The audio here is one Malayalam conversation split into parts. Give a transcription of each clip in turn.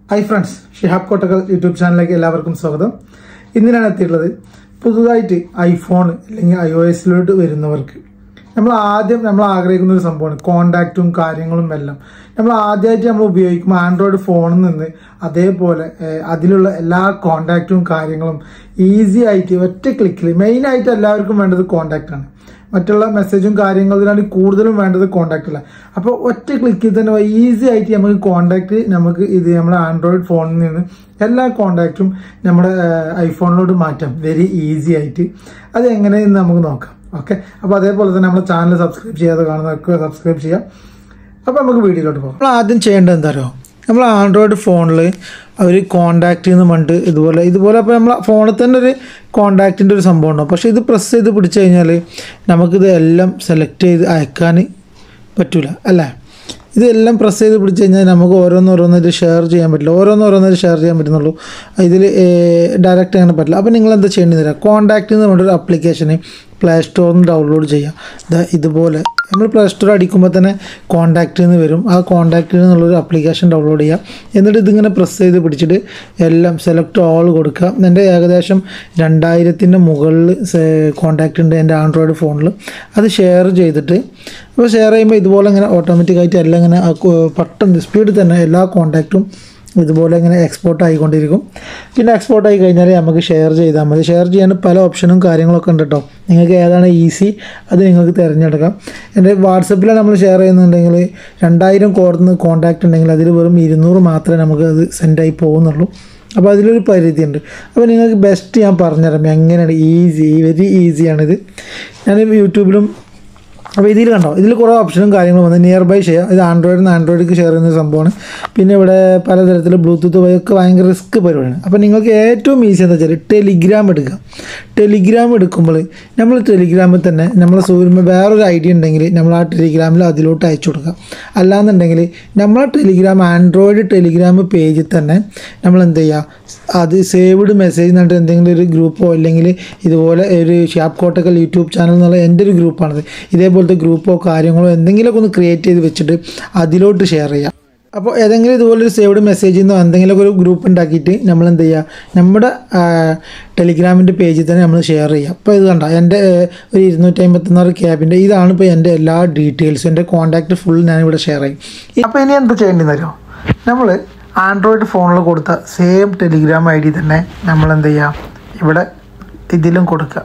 hi friends Shihab Kottakkal YouTube ചാനലിലേക്ക് എല്ലാവർക്കും സ്വാഗതം ഇന്ന് ഞാൻ എത്തിയിട്ടുള്ളത് പുതുതായിട്ട് ഐഫോൺ അല്ലെങ്കിൽ ഐ ഒ എസിലോട്ട് വരുന്നവർക്ക് നമ്മൾ ആദ്യം നമ്മൾ ആഗ്രഹിക്കുന്ന ഒരു സംഭവമാണ് കോണ്ടാക്റ്റും കാര്യങ്ങളും എല്ലാം നമ്മൾ ആദ്യമായിട്ട് നമ്മൾ ഉപയോഗിക്കുമ്പോൾ ആൻഡ്രോയിഡ് ഫോണിൽ നിന്ന് അതേപോലെ ഏഹ്, അതിലുള്ള എല്ലാ കോണ്ടാക്റ്റും കാര്യങ്ങളും ഈസി ആയിട്ട് ഒറ്റ ക്ലിക്കിൽ മെയിൻ ആയിട്ട് എല്ലാവർക്കും വേണ്ടത് കോണ്ടാക്റ്റ് ആണ് മറ്റുള്ള മെസ്സേജും കാര്യങ്ങളിലാണ് കൂടുതലും വേണ്ടത് കോണ്ടാക്ട് അല്ല അപ്പോൾ ഒറ്റ ക്ലിക്കിൽ തന്നെ ഈസി ആയിട്ട് നമുക്ക് കോണ്ടാക്ട് നമുക്ക് ഇത് നമ്മുടെ ആൻഡ്രോയിഡ് ഫോണിൽ നിന്ന് എല്ലാ കോണ്ടാക്റ്റും നമ്മുടെ ഐഫോണിലോട്ട് മാറ്റാം വെരി ഈസി ആയിട്ട് അത് എങ്ങനെയെന്ന് നമുക്ക് നോക്കാം ഓക്കെ അപ്പോൾ അതേപോലെ തന്നെ നമ്മുടെ ചാനൽ സബ്സ്ക്രൈബ് ചെയ്യാതെ കാണുന്നവർക്ക് സബ്സ്ക്രൈബ് ചെയ്യാം അപ്പോൾ നമുക്ക് വീഡിയോയിലോട്ട് പോകാം നമ്മൾ ആദ്യം ചെയ്യേണ്ടത് എന്താ അറിയോ നമ്മൾ ആൻഡ്രോയിഡ് ഫോണിൽ അവർ കോണ്ടാക്ട് എന്ന് പറഞ്ഞിട്ട് ഇതുപോലെ ഇതുപോലെ അപ്പോൾ നമ്മൾ ഫോണിൽ തന്നെ ഒരു കോണ്ടാക്റ്റിൻ്റെ ഒരു സംഭവം ഉണ്ടാവും പക്ഷേ ഇത് പ്രസ് ചെയ്ത് പിടിച്ചു കഴിഞ്ഞാൽ നമുക്കിത് എല്ലാം സെലക്ട് ചെയ്ത് അയക്കാൻ പറ്റൂല അല്ലേ ഇതെല്ലാം പ്രസ് ചെയ്ത് പിടിച്ച് കഴിഞ്ഞാൽ നമുക്ക് ഓരോന്നോരോന്നായിട്ട് ഷെയർ ചെയ്യാൻ പറ്റില്ല ഓരോന്നോരോന്നായിട്ട് ഷെയർ ചെയ്യാൻ പറ്റുന്നുള്ളൂ ഇതിൽ ഡയറക്റ്റ് അങ്ങനെ പറ്റില്ല അപ്പോൾ നിങ്ങൾ എന്താ ചെയ്യേണ്ടത് തരാം കോണ്ടാക്ട് എന്ന് പറഞ്ഞൊരു ആപ്ലിക്കേഷന് പ്ലേ സ്റ്റോറിൽ നിന്ന് ഡൗൺലോഡ് ചെയ്യാം ദാ ഇതുപോലെ നമ്മൾ പ്ലേ സ്റ്റോർ അടിക്കുമ്പോൾ തന്നെ കോണ്ടാക്റ്റ് എന്ന് വരും ആ കോണ്ടാക്റ്റ് എന്നുള്ളൊരു ആപ്ലിക്കേഷൻ ഡൗൺലോഡ് ചെയ്യുക എന്നിട്ട് ഇതിങ്ങനെ പ്രസ് ചെയ്ത് പിടിച്ചിട്ട് എല്ലാം സെലക്ട് ഓൾ കൊടുക്കുക എൻ്റെ ഏകദേശം രണ്ടായിരത്തിൻ്റെ മുകളിൽ കോണ്ടാക്റ്റ് ഉണ്ട് എൻ്റെ ആൻഡ്രോയിഡ് ഫോണിൽ അത് ഷെയർ ചെയ്തിട്ട് അപ്പോൾ ഷെയർ ചെയ്യുമ്പോൾ ഇതുപോലെ ഇങ്ങനെ ഓട്ടോമാറ്റിക്കായിട്ട് എല്ലാം ഇങ്ങനെ ആ കോ- പെട്ടെന്ന് സ്പീഡിൽ തന്നെ എല്ലാ കോണ്ടാക്റ്റും ഇതുപോലെ ഇങ്ങനെ എക്സ്പോർട്ട് ആയിക്കൊണ്ടിരിക്കും പിന്നെ എക്സ്പോർട്ട് ആയി കഴിഞ്ഞാൽ നമുക്ക് ഷെയർ ചെയ്താൽ മതി ഷെയർ ചെയ്യാൻ പല ഓപ്ഷനും കാര്യങ്ങളൊക്കെ ഉണ്ട് കേട്ടോ നിങ്ങൾക്ക് ഏതാണ് ഈസി അത് നിങ്ങൾക്ക് തിരഞ്ഞെടുക്കാം എൻ്റെ വാട്സപ്പിലാണ് നമ്മൾ ഷെയർ ചെയ്യുന്നുണ്ടെങ്കിൽ രണ്ടായിരം കോർന്ന് കോൺടാക്റ്റ് ഉണ്ടെങ്കിൽ അതിൽ വെറും ഇരുന്നൂറ് മാത്രമേ നമുക്ക് അത് സെൻഡായി പോകുന്നുള്ളൂ അപ്പോൾ അതിലൊരു പരിധിയുണ്ട് അപ്പോൾ നിങ്ങൾക്ക് ബെസ്റ്റ് ഞാൻ പറഞ്ഞുതരാം എങ്ങനെയാണ് ഈസി വെരി ഈസിയാണിത് ഞാൻ യൂട്യൂബിലും അപ്പോൾ ഇതിൽ കണ്ടോ ഇതിൽ കുറേ ഓപ്ഷനും കാര്യങ്ങളും വന്ന് നിയർ ബൈ ഷെയർ ഇത് ആൻഡ്രോയിഡിൽ നിന്ന് ആൻഡ്രോയിഡിലേക്ക് ഷെയർ ചെയ്യുന്ന സംഭവമാണ് പിന്നെ ഇവിടെ പലതരത്തിൽ ബ്ലൂടൂത്ത് വഴി ഒക്കെ ഭയങ്കര റിസ്ക് പരിപാടിയാണ് അപ്പോൾ നിങ്ങൾക്ക് ഏറ്റവും ഈസി എന്താ വെച്ചാൽ ടെലിഗ്രാം എടുക്കുക ടെലിഗ്രാം എടുക്കുമ്പോൾ നമ്മൾ ടെലിഗ്രാമിൽ തന്നെ നമ്മൾ സൂര്യമ്മ വേറൊരു ഐഡിയ ഉണ്ടെങ്കിൽ നമ്മൾ ആ ടെലിഗ്രാമിൽ അതിലോട്ട് അയച്ചു കൊടുക്കുക അല്ലാന്നുണ്ടെങ്കിൽ നമ്മളെ ടെലിഗ്രാം ആൻഡ്രോയിഡ് ടെലിഗ്രാം പേജിൽ തന്നെ നമ്മൾ എന്ത് ചെയ്യുക അത് സേവ്ഡ് മെസ്സേജ് എന്നിട്ട് എന്തെങ്കിലും ഒരു ഗ്രൂപ്പോ അല്ലെങ്കിൽ ഇതുപോലെ ഒരു ഷാപ്പ് കോട്ടക്കൽ യൂട്യൂബ് ചാനൽ എന്നുള്ള എൻ്റെ ഒരു ഗ്രൂപ്പാണിത് ഇതേപോലത്തെ ഗ്രൂപ്പോ കാര്യങ്ങളോ എന്തെങ്കിലുമൊക്കെ ഒന്ന് ക്രിയേറ്റ് ചെയ്ത് വെച്ചിട്ട് അതിലോട്ട് ഷെയർ ചെയ്യാം അപ്പോൾ ഏതെങ്കിലും ഇതുപോലെ ഒരു സേവ്ഡ് മെസ്സേജിൽ നിന്നോ എന്തെങ്കിലുമൊക്കെ ഒരു ഗ്രൂപ്പ് ഉണ്ടാക്കിയിട്ട് നമ്മൾ എന്ത് ചെയ്യുക നമ്മുടെ ടെലിഗ്രാമിൻ്റെ പേജിൽ തന്നെ നമ്മൾ ഷെയർ ചെയ്യുക അപ്പോൾ ഇത് കണ്ട എൻ്റെ ആ, ഒരു ഇരുന്നൂറ്റി അമ്പത്തൊന്നാറ് ക്യാബിൻ്റെ ഇതാണ് ഇപ്പോൾ എൻ്റെ എല്ലാ ഡീറ്റെയിൽസും എൻ്റെ കോൺടാക്റ്റ് ഫുൾ ഞാനിവിടെ ഷെയർ ചെയ്യും അപ്പോൾ ഇനി എന്താ ചെയ്യേണ്ടതെന്ന് അറിയോ നമ്മൾ ആൻഡ്രോയിഡ് ഫോണിൽ കൊടുത്ത സെയിം ടെലിഗ്രാം ഐ ഡി തന്നെ നമ്മൾ എന്ത് ചെയ്യുക ഇവിടെ ഇതിലും കൊടുക്കുക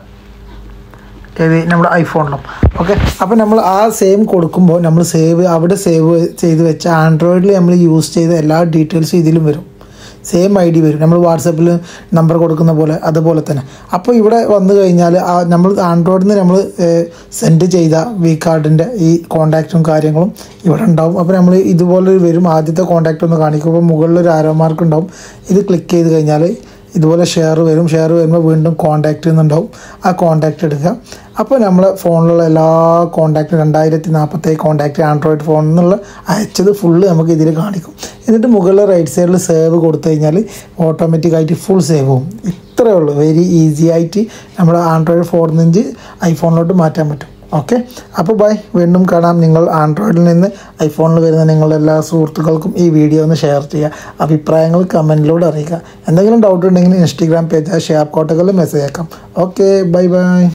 ഏത് നമ്മുടെ ഐഫോണിലും ഓക്കെ അപ്പോൾ നമ്മൾ ആ സെയിം കൊടുക്കുമ്പോൾ നമ്മൾ സേവ് അവിടെ സേവ് ചെയ്ത് വെച്ച ആൻഡ്രോയിഡിൽ നമ്മൾ യൂസ് ചെയ്ത എല്ലാ ഡീറ്റെയിൽസും ഇതിലും വരും സെയിം ഐ ഡി വരും നമ്മൾ വാട്സപ്പിൽ നമ്പർ കൊടുക്കുന്ന പോലെ അതുപോലെ തന്നെ അപ്പോൾ ഇവിടെ വന്നു കഴിഞ്ഞാൽ ആ നമ്മൾ ആൻഡ്രോയിഡിൽ നിന്ന് നമ്മൾ സെൻഡ് ചെയ്ത വി കാർഡിൻ്റെ ഈ കോൺടാക്റ്റും കാര്യങ്ങളും ഇവിടെ ഉണ്ടാവും അപ്പോൾ നമ്മൾ ഇതുപോലെ വരും ആദ്യത്തെ കോൺടാക്റ്റ് ഒന്ന് കാണിക്കുമ്പോൾ മുകളിൽ ഒരു ആരോ മാർക്ക് ഉണ്ടാവും ഇത് ക്ലിക്ക് ചെയ്ത് കഴിഞ്ഞാൽ ഇതുപോലെ ഷെയർ വരും ഷെയർ വരുമ്പോൾ വീണ്ടും കോൺടാക്റ്റ് എന്നുണ്ടാവും ആ കോൺടാക്റ്റ് എടുക്കുക അപ്പോൾ നമ്മുടെ ഫോണിലുള്ള എല്ലാ കോൺടാക്റ്റും രണ്ടായിരത്തി നാൽപ്പത്തേഴ് കോൺടാക്റ്റ് ആൻഡ്രോയിഡ് ഫോണിൽ നിന്നുള്ള അയച്ചത് ഫുള്ള് നമുക്ക് ഇതിൽ കാണിക്കും എന്നിട്ട് മുകളിൽ റൈറ്റ് സൈഡിൽ സേവ് കൊടുത്തു കഴിഞ്ഞാൽ ഓട്ടോമാറ്റിക്കായിട്ട് ഫുൾ സേവ് ആവും ഇത്രയേ ഉള്ളൂ വെരി ഈസി ആയിട്ട് നമ്മുടെ ആൻഡ്രോയിഡ് ഫോണിൽ നിന്ന് ഐഫോണിലോട്ട് മാറ്റാൻ പറ്റും ഓക്കെ അപ്പോൾ ബൈ വീണ്ടും കാണാം നിങ്ങൾ ആൻഡ്രോയിഡിൽ നിന്ന് ഐഫോണിൽ വരുന്ന നിങ്ങളുടെ എല്ലാ സുഹൃത്തുക്കൾക്കും ഈ വീഡിയോ ഒന്ന് ഷെയർ ചെയ്യുക അഭിപ്രായങ്ങൾ കമൻറ്റിലൂടെ അറിയിക്കുക എന്തെങ്കിലും ഡൗട്ട് ഉണ്ടെങ്കിൽ ഇൻസ്റ്റഗ്രാം പേജ് ഷെയർ കോട്ടകളിൽ മെസ്സേജ് അയക്കാം ഓക്കെ ബൈ ബൈ